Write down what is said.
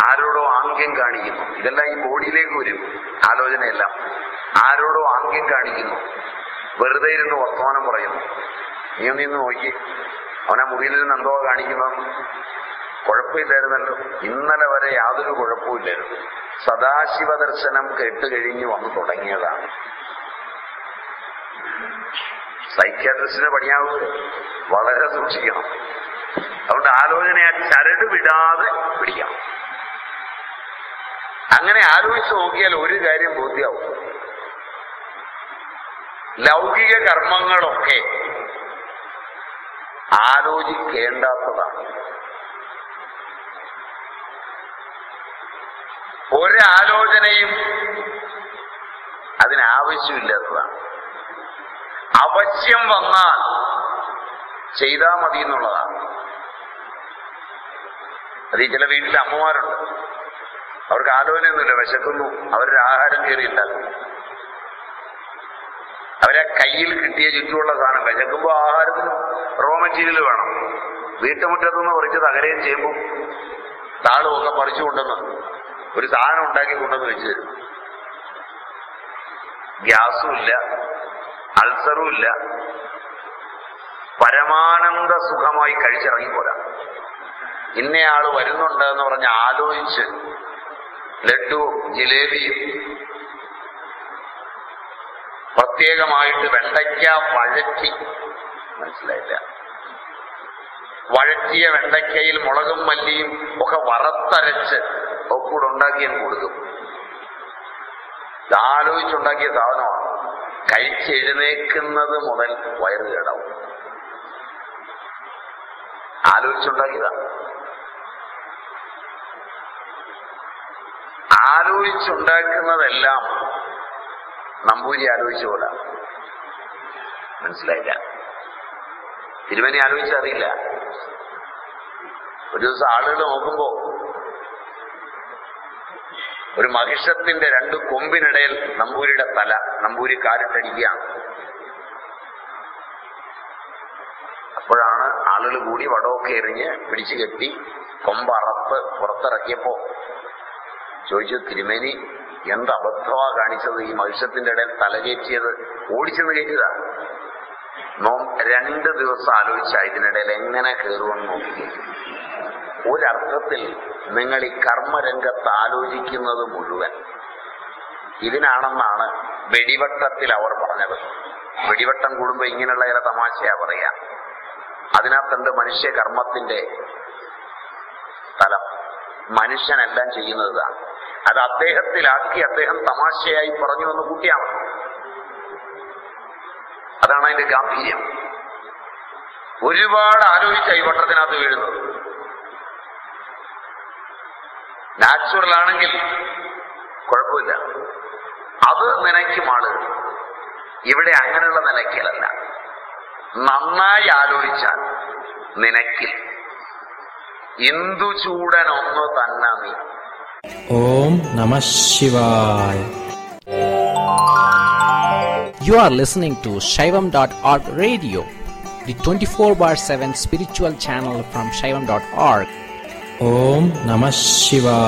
ആരോടോ ആംഗ്യം കാണിക്കുന്നു ഇതെല്ലാം ഈ ബോഡിയിലേക്ക് വരും ആലോചനയെല്ലാം ആരോടോ ആംഗ്യം കാണിക്കുന്നു വെറുതെ ഇരുന്ന് വർത്തമാനം പറയുന്നു നീ ഒന്ന് ഇന്ന് നോക്കി അവനാ മുറിയിൽ നിന്ന് എന്തോ കാണിക്കുന്നത് കുഴപ്പമില്ലായിരുന്നല്ലോ ഇന്നലെ വരെ യാതൊരു കുഴപ്പമില്ലായിരുന്നു സദാശിവ ദർശനം കേട്ട് കഴിഞ്ഞ് വന്നു തുടങ്ങിയതാണ് സൈക്യാട്രിസ്റ്റിനെ പണിയാവുക വളരെ സൂക്ഷിക്കണം അതുകൊണ്ട് ആലോചന ആ ചരട് വിടാതെ പിടിക്കണം അങ്ങനെ ആലോചിച്ച് നോക്കിയാൽ ഒരു കാര്യം ബോധ്യമാവും ലൗകിക കർമ്മങ്ങളൊക്കെ ആലോചിക്കേണ്ടാത്തതാണ് ഒരാലോചനയും അതിനാവശ്യമില്ലാത്തതാണ് അവശ്യം വന്നാൽ ചെയ്താൽ മതി എന്നുള്ളതാണ് അത് ഈ ചില വീട്ടിലെ അമ്മമാരുണ്ട് അവർക്ക് ആലോചനയൊന്നുമില്ല വിശക്കുന്നു അവരുടെ ആഹാരം കയറി ഉണ്ടാക്കും അവരെ കയ്യിൽ കിട്ടിയ ചുറ്റുമുള്ള സാധനം വിശക്കുമ്പോൾ ആഹാരത്തിന് റോ മെറ്റീരിയൽ വേണം വീട്ടുമുറ്റത്തുനിന്ന് പറിച്ച് തകരയും ചെയ്യുമ്പോൾ താളും ഒക്കെ പറിച്ചു കൊണ്ടുവന്ന് ഒരു സാധനം ഉണ്ടാക്കി കൊണ്ടുവന്ന് വെച്ച് തരും ഗ്യാസും ഇല്ല അൾസറും ഇല്ല പരമാനന്ദ സുഖമായി കഴിച്ചിറങ്ങിപ്പോരാ ഇന്നയാള് വരുന്നുണ്ട് എന്ന് പറഞ്ഞ് ആലോചിച്ച് ലഡു ജിലേബിയും പ്രത്യേകമായിട്ട് വെണ്ടയ്ക്ക വഴറ്റി മനസ്സിലായില്ല വഴറ്റിയ വെണ്ടയ്ക്കയിൽ മുളകും മല്ലിയും ഒക്കെ വറുത്തരച്ച് ഒക്കെ കൂടെ ഉണ്ടാക്കി അങ്ങ് കൊടുക്കും ഇത് ആലോചിച്ചുണ്ടാക്കിയ സാധനമാണ് കഴിച്ചെഴുന്നേക്കുന്നത് മുതൽ വയറ് കേടാവും ആലോചിച്ചുണ്ടാക്കിയതാണ് ആലോചിച്ചുണ്ടാക്കുന്നതെല്ലാം നമ്പൂരി ആലോചിച്ച പോലെ മനസ്സിലായില്ല തിരുമേനി ആലോചിച്ചറിയില്ല ഒരു ദിവസം ആളുകൾ നോക്കുമ്പോ ഒരു മഹിഷത്തിന്റെ രണ്ട് കൊമ്പിനിടയിൽ നമ്പൂരിയുടെ തല നമ്പൂരി കാലിട്ടടിക്കുകയാണ് അപ്പോഴാണ് ആളുകൾ കൂടി വടമൊക്കെ എറിഞ്ഞ് പിടിച്ചു കെട്ടി കൊമ്പറത്ത് പുറത്തിറക്കിയപ്പോ ചോദിച്ചു തിരുമേനി എന്ത് അബദ്ധമാ കാണിച്ചത് ഈ മത്സ്യത്തിന്റെ ഇടയിൽ തലകേറ്റിയത് ഓടിച്ചെന്ന് കയറ്റിയതാ നോം രണ്ട് ദിവസം ആലോചിച്ച ഇതിനിടയിൽ എങ്ങനെ കയറുമെന്ന് നോക്കി ഒരർത്ഥത്തിൽ നിങ്ങൾ ഈ കർമ്മരംഗത്ത് ആലോചിക്കുന്നത് മുഴുവൻ ഇതിനാണെന്നാണ് വെടിവട്ടത്തിൽ അവർ പറഞ്ഞത് വെടിവട്ടം കൂടുമ്പോ ഇങ്ങനെയുള്ള ചില തമാശയാ പറയാ അതിനകത്തുണ്ട് മനുഷ്യ കർമ്മത്തിന്റെ തലം മനുഷ്യനെല്ലാം ചെയ്യുന്നത് ഇതാണ് അത് അദ്ദേഹത്തിലാക്കി അദ്ദേഹം തമാശയായി പറഞ്ഞു എന്ന് കൂട്ടിയാണ് അതാണ് അതിന്റെ ഗാംഭീര്യം ഒരുപാട് ആലോചിച്ച ഈ വട്ടത്തിനകത്ത് വീഴുന്നത് നാച്ചുറൽ ആണെങ്കിൽ കുഴപ്പമില്ല അത് നനയ്ക്കും ആളുകൾ ഇവിടെ അങ്ങനെയുള്ള നിലയ്ക്കലല്ല നന്നായി ആലോചിച്ചാൽ നിനക്കിൽ ഇന്ദു ചൂടനൊന്നു തന്നെ നീ Om Namah Shivaya. You are listening to Shaivam.org radio, the 24 bar 7 spiritual channel from Shaivam.org. Om Namah Shivaya.